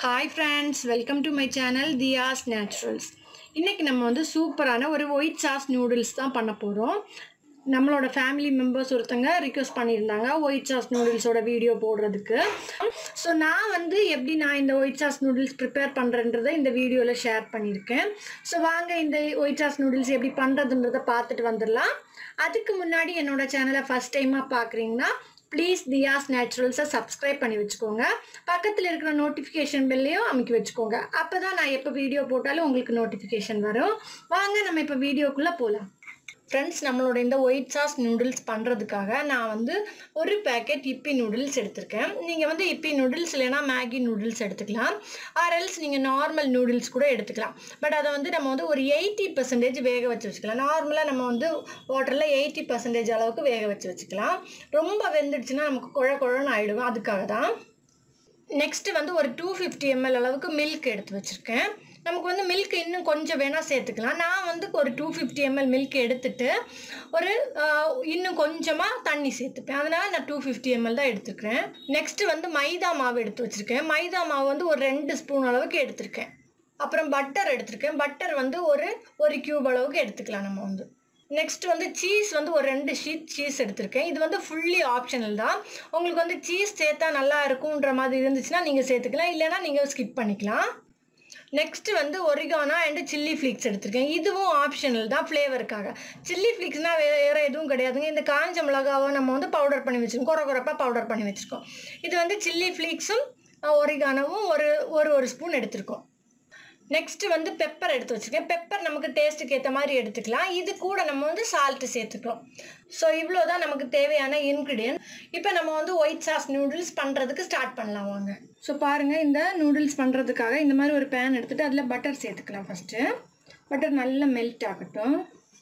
hi friends welcome to my channel Thiyas naturals இன்றைக்கி நம்ம வந்து சூப்பரான ஒரு ஒயிட் சாஸ் நூடுல்ஸ் தான் பண்ண போகிறோம் நம்மளோட ஃபேமிலி மெம்பர்ஸ் ஒருத்தங்க ரிக்வெஸ்ட் பண்ணியிருந்தாங்க ஒயிட் சாஸ் நூடுல்ஸோட வீடியோ போடுறதுக்கு ஸோ நான் வந்து எப்படி நான் இந்த ஒயிட் சாஸ் நூடுல்ஸ் ப்ரிப்பேர் பண்ணுறேன்றதை இந்த வீடியோவில் ஷேர் பண்ணியிருக்கேன் ஸோ வாங்க இந்த ஒயிட் சாஸ் நூடுல்ஸ் எப்படி பண்ணுறதுன்றதை பார்த்துட்டு வந்துடலாம் அதுக்கு முன்னாடி என்னோட சேனலை ஃபஸ்ட் டைமாக பார்க்குறீங்கன்னா ப்ளீஸ் தியாஸ் நேச்சுரல்ஸை சப்ஸ்கிரைப் பண்ணி வச்சுக்கோங்க பக்கத்தில் இருக்கிற நோட்டிஃபிகேஷன் பெல்லையும் அமைக்கி வச்சுக்கோங்க அப்போ தான் நான் எப்போ வீடியோ போட்டாலும் உங்களுக்கு நோட்டிஃபிகேஷன் வரும் வாங்க நம்ம இப்போ வீடியோக்குள்ளே போகலாம் ஃப்ரெண்ட்ஸ் நம்மளோட இந்த ஒயிட் சாஸ் நூடுல்ஸ் பண்ணுறதுக்காக நான் வந்து ஒரு பேக்கெட் இப்பி நூடுல்ஸ் எடுத்திருக்கேன் நீங்கள் வந்து இப்பி நூடுல்ஸ் இல்லைனா மேகி நூடுல்ஸ் எடுத்துக்கலாம் ஆர்எல்ஸ் நீங்கள் நார்மல் நூடுல்ஸ் கூட எடுத்துக்கலாம் பட் அதை வந்து நம்ம வந்து ஒரு எயிட்டி பர்சன்டேஜ் வேக வச்சு வச்சுக்கலாம் நார்மலாக நம்ம வந்து வாட்டரில் எயிட்டி பர்சன்டேஜ் அளவுக்கு வேக வச்சு வச்சுக்கலாம் ரொம்ப வெந்துடுச்சுன்னா நமக்கு குழ குழன்னு ஆகிடும் அதுக்காக தான் நெக்ஸ்ட்டு வந்து ஒரு டூ ஃபிஃப்டி எம்எல் அளவுக்கு மில்க் எடுத்து வச்சுருக்கேன் நமக்கு வந்து மில்க் இன்னும் கொஞ்சம் வேணால் சேர்த்துக்கலாம் நான் வந்து ஒரு டூ ஃபிஃப்டி எம்எல் மில்க் எடுத்துட்டு ஒரு ஆஹ், இன்னும் கொஞ்சமாக தண்ணி சேர்த்துப்பேன் அதனால் நான் டூ ஃபிஃப்டி எம்எல் தான் எடுத்துக்கிறேன் நெக்ஸ்ட்டு வந்து மைதா மாவு எடுத்து வச்சுருக்கேன் மைதா மாவு வந்து ஒரு ரெண்டு ஸ்பூன் அளவுக்கு எடுத்திருக்கேன் அப்புறம் பட்டர் எடுத்திருக்கேன் பட்டர் வந்து ஒரு ஒரு கியூப் அளவுக்கு எடுத்துக்கலாம் நம்ம வந்து நெக்ஸ்ட் வந்து சீஸ் வந்து ஒரு ரெண்டு ஷீட் சீஸ் எடுத்திருக்கேன் இது வந்து ஃபுல்லி ஆப்ஷனல் தான் உங்களுக்கு வந்து சீஸ் சேர்த்தா நல்லா இருக்கும்ன்ற மாதிரி இருந்துச்சுன்னா நீங்கள் சேர்த்துக்கலாம் இல்லைன்னா நீங்கள் ஸ்கிப் பண்ணிக்கலாம் நெக்ஸ்ட் வந்து ஒரிகானா அண்ட் சில்லி ஃப்ளீக்ஸ் எடுத்திருக்கேன் இதுவும் ஆப்ஷனல் தான் ஃப்ளேவருக்காக சில்லி ஃப்ளீக்ஸ்னால் வேறு எதுவும் கிடையாதுங்க இந்த காஞ்ச மிளகாவை நம்ம வந்து பவுடர் பண்ணி வச்சுருக்கோம் குறை குறைப்பாக பவுடர் பண்ணி வச்சுருக்கோம் இது வந்து சில்லி ஃப்ளீக்ஸும் ஒரிகானாவும் ஒரு ஒரு ஒரு ஸ்பூன் எடுத்திருக்கோம் நெக்ஸ்ட்டு வந்து பெப்பர் எடுத்து வச்சுருக்கேன் பெப்பர் நமக்கு டேஸ்ட்டுக்கு ஏற்ற மாதிரி எடுத்துக்கலாம் இது கூட நம்ம வந்து சால்ட்டு சேர்த்துக்கிறோம் ஸோ இவ்வளோ தான் நமக்கு தேவையான இன்க்ரீடியன்ட் இப்போ நம்ம வந்து ஒயிட் சாஸ் நூடுல்ஸ் பண்ணுறதுக்கு ஸ்டார்ட் பண்ணலாம் வாங்க ஸோ பாருங்கள் இந்த நூடுல்ஸ் பண்ணுறதுக்காக இந்த மாதிரி ஒரு பேன் எடுத்துகிட்டு அதில் பட்டர் சேர்த்துக்கலாம் ஃபஸ்ட்டு பட்டர் நல்லா மெல்ட் ஆகட்டும்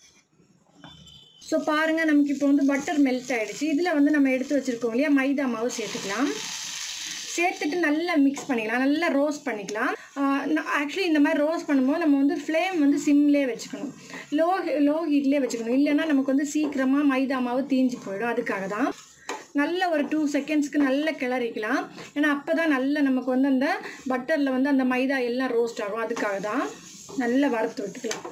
ஸோ பாருங்கள் நமக்கு இப்போ வந்து பட்டர் மெல்ட் ஆகிடுச்சு இதில் வந்து நம்ம எடுத்து வச்சுருக்கோம் இல்லையா மைதா மாவு சேர்த்துக்கலாம் சேர்த்துட்டு நல்லா மிக்ஸ் பண்ணிக்கலாம் நல்லா ரோஸ்ட் பண்ணிக்கலாம் ஆக்சுவலி இந்த மாதிரி ரோஸ்ட் பண்ணும்போது நம்ம வந்து ஃப்ளேம் வந்து சிம்லேயே வச்சுக்கணும் லோ லோ ஹீட்லேயே வச்சுக்கணும் இல்லைன்னா நமக்கு வந்து சீக்கிரமாக மைதா மாவு தீஞ்சு போயிடும் அதுக்காக தான் நல்ல ஒரு டூ செகண்ட்ஸ்க்கு நல்ல கிளறிக்கலாம் ஏன்னா அப்போ தான் நல்ல நமக்கு வந்து அந்த பட்டரில் வந்து அந்த மைதா எல்லாம் ரோஸ்ட் ஆகும் அதுக்காக தான் நல்லா வறுத்து விட்டுக்கலாம்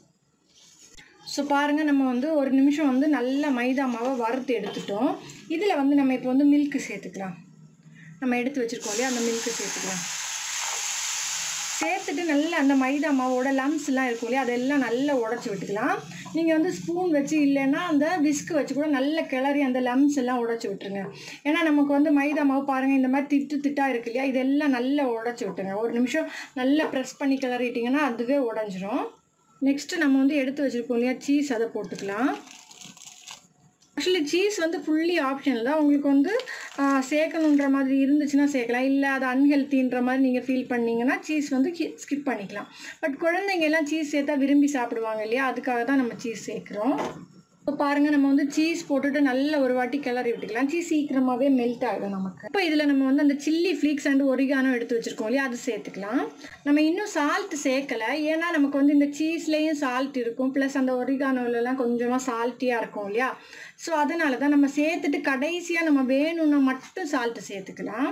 ஸோ பாருங்கள் நம்ம வந்து ஒரு நிமிஷம் வந்து நல்ல மைதா மாவை வறுத்து எடுத்துட்டோம் இதில் வந்து நம்ம இப்போ வந்து மில்க்கு சேர்த்துக்கலாம் நம்ம எடுத்து வச்சுருக்கோம் இல்லையா அந்த மில்க்கு சேர்த்துக்கலாம் சேர்த்துட்டு நல்லா அந்த மைதா மாவோட லம்ஸ்லாம் இருக்கும் இல்லையா அதெல்லாம் நல்லா உடச்சி விட்டுக்கலாம் நீங்கள் வந்து ஸ்பூன் வச்சு இல்லைன்னா அந்த விஸ்க் வச்சு கூட நல்ல கிளறி அந்த லம்ஸ் எல்லாம் உடச்சி விட்டுருங்க ஏன்னா நமக்கு வந்து மைதா மாவு பாருங்கள் இந்த மாதிரி திட்டு திட்டாக இருக்கு இல்லையா இதெல்லாம் நல்லா உடச்சி விட்டுருங்க ஒரு நிமிஷம் நல்லா ப்ரெஸ் பண்ணி கிளறிட்டிங்கன்னா அதுவே உடஞ்சிரும் நெக்ஸ்ட்டு நம்ம வந்து எடுத்து வச்சுருக்கோம் இல்லையா சீஸ் அதை போட்டுக்கலாம் ஆக்சுவலி சீஸ் வந்து ஃபுல்லி ஆப்ஷனல் தான் உங்களுக்கு வந்து ஆ, சேர்க்கணுன்ற மாதிரி இருந்துச்சுன்னா சேர்க்கலாம் இல்லை அது அன்ஹெல்த்தின்ற மாதிரி நீங்கள் ஃபீல் பண்ணீங்கன்னா சீஸ் வந்து ஸ்கிப் பண்ணிக்கலாம் பட் குழந்தைங்க எல்லாம் சீஸ் சேர்த்தா விரும்பி சாப்பிடுவாங்க இல்லையா அதுக்காக தான் நம்ம சீஸ் சேர்க்குறோம் இப்போ பாருங்கள் நம்ம வந்து சீஸ் போட்டுட்டு நல்ல ஒரு வாட்டி கிளறி விட்டுக்கலாம் சீஸ் சீக்கிரமாகவே மெல்ட் ஆகிடும் நமக்கு இப்போ இதில் நம்ம வந்து அந்த சில்லி ஃப்ளீக்ஸ் அண்ட் ஒரிகானோ எடுத்து வச்சுருக்கோம் இல்லையா அது சேர்த்துக்கலாம் நம்ம இன்னும் சால்ட் சேர்க்கலை ஏன்னா நமக்கு வந்து இந்த சீஸ்லேயும் சால்ட் இருக்கும் ப்ளஸ் அந்த ஒரிகானோலலாம் கொஞ்சமாக சால்ட்டியாக இருக்கும் இல்லையா ஸோ அதனால தான் நம்ம சேர்த்துட்டு கடைசியாக நம்ம வேணும்னா மட்டும் சால்ட்டு சேர்த்துக்கலாம்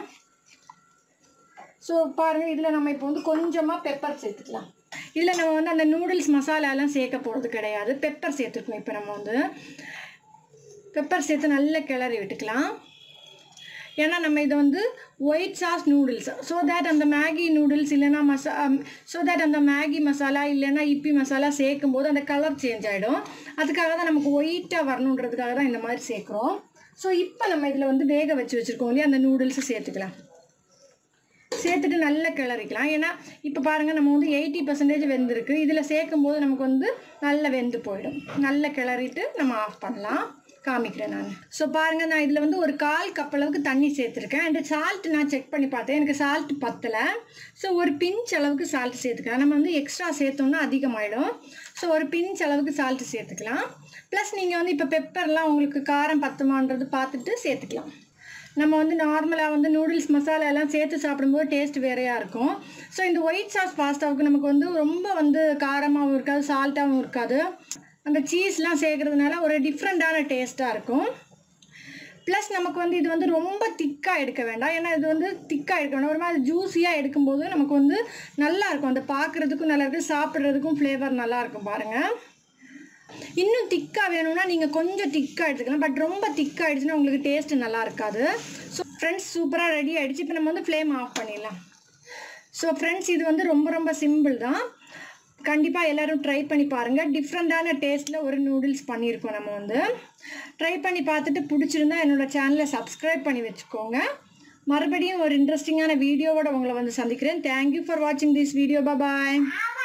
ஸோ பாருங்கள் இதில் நம்ம இப்போ வந்து கொஞ்சமாக பெப்பர் சேர்த்துக்கலாம் இதில் நம்ம வந்து அந்த நூடுல்ஸ் மசாலாலாம் சேர்க்க போகிறது கிடையாது பெப்பர் சேர்த்துக்கணும் இப்போ நம்ம வந்து பெப்பர் சேர்த்து நல்லா கிளறி விட்டுக்கலாம் ஏன்னா நம்ம இதை வந்து white sauce noodles so that அந்த மேகி நூடுல்ஸ் இல்லைன்னா மசா ஸோ தேட் அந்த மேகி மசாலா இல்லைன்னா இப்பி மசாலா சேர்க்கும் போது அந்த கலர் சேஞ்ச் ஆகிடும் அதுக்காக தான் நமக்கு ஒயிட்டாக வரணுன்றதுக்காக தான் இந்த மாதிரி சேர்க்குறோம் ஸோ இப்போ நம்ம இதில் வந்து வேக வச்சு வச்சுருக்கோம் இல்லையா அந்த நூடுல்ஸை சேர்த்துக்கலாம் சேர்த்துட்டு நல்லா கிளறிக்கலாம் ஏன்னா இப்போ பாருங்கள் நம்ம வந்து எயிட்டி பர்சன்டேஜ் வெந்திருக்கு இதில் சேர்க்கும் போது நமக்கு வந்து நல்லா வெந்து போயிடும் நல்லா கிளறிட்டு நம்ம ஆஃப் பண்ணலாம் காமிக்கிறேன் நான் ஸோ பாருங்கள் நான் இதில் வந்து ஒரு கால் கப் அளவுக்கு தண்ணி சேர்த்துருக்கேன் அண்ட் சால்ட் நான் செக் பண்ணி பார்த்தேன் எனக்கு சால்ட் பத்தலை ஸோ ஒரு பிஞ்ச் அளவுக்கு சால்ட் சேர்த்துக்கலாம் நம்ம வந்து எக்ஸ்ட்ரா சேர்த்தோம்னா அதிகமாகிடும் ஸோ ஒரு பிஞ்ச் அளவுக்கு சால்ட் சேர்த்துக்கலாம் ப்ளஸ் நீங்கள் வந்து இப்போ பெப்பர்லாம் உங்களுக்கு காரம் பத்துமான்றது பார்த்துட்டு சேர்த்துக்கலாம் நம்ம வந்து நார்மலாக வந்து நூடுல்ஸ் மசாலா எல்லாம் சேர்த்து சாப்பிடும்போது டேஸ்ட் வேறையாக இருக்கும் ஸோ இந்த ஒயிட் சாஸ் பாஸ்தாவுக்கு நமக்கு வந்து ரொம்ப வந்து காரமாகவும் இருக்காது சால்ட்டாகவும் இருக்காது அந்த சீஸ்லாம் சேர்க்கறதுனால ஒரு டிஃப்ரெண்ட்டான டேஸ்ட்டாக இருக்கும் ப்ளஸ் நமக்கு வந்து இது வந்து ரொம்ப திக்காக எடுக்க வேண்டாம் ஏன்னா இது வந்து திக்காக எடுக்க வேண்டாம் ஒரு மாதிரி ஜூஸியாக எடுக்கும்போது நமக்கு வந்து நல்லா இருக்கும் அந்த பார்க்குறதுக்கும் நல்லா இருக்கும் சாப்பிட்றதுக்கும் ஃப்ளேவர் நல்லா இருக்கும் பாருங்கள் இன்னும் திக்காக வேணும்னா நீங்கள் கொஞ்சம் திக்காக எடுத்துக்கலாம் பட் ரொம்ப திக்காக ஆயிடுச்சுன்னா உங்களுக்கு டேஸ்ட்டு நல்லா இருக்காது ஸோ ஃப்ரெண்ட்ஸ் சூப்பராக ரெடி ஆகிடுச்சு இப்போ நம்ம வந்து ஃப்ளேம் ஆஃப் பண்ணிடலாம் ஸோ ஃப்ரெண்ட்ஸ் இது வந்து ரொம்ப ரொம்ப சிம்பிள் தான் கண்டிப்பாக எல்லோரும் ட்ரை பண்ணி பாருங்கள் டிஃப்ரெண்ட்டான டேஸ்ட்டில் ஒரு நூடுல்ஸ் பண்ணியிருக்கோம் நம்ம வந்து ட்ரை பண்ணி பார்த்துட்டு பிடிச்சிருந்தா என்னோடய சேனலை சப்ஸ்கிரைப் பண்ணி வச்சுக்கோங்க மறுபடியும் ஒரு இன்ட்ரெஸ்டிங்கான வீடியோவோட உங்களை வந்து சந்திக்கிறேன் தேங்க்யூ ஃபார் வாட்சிங் திஸ் வீடியோ பாய்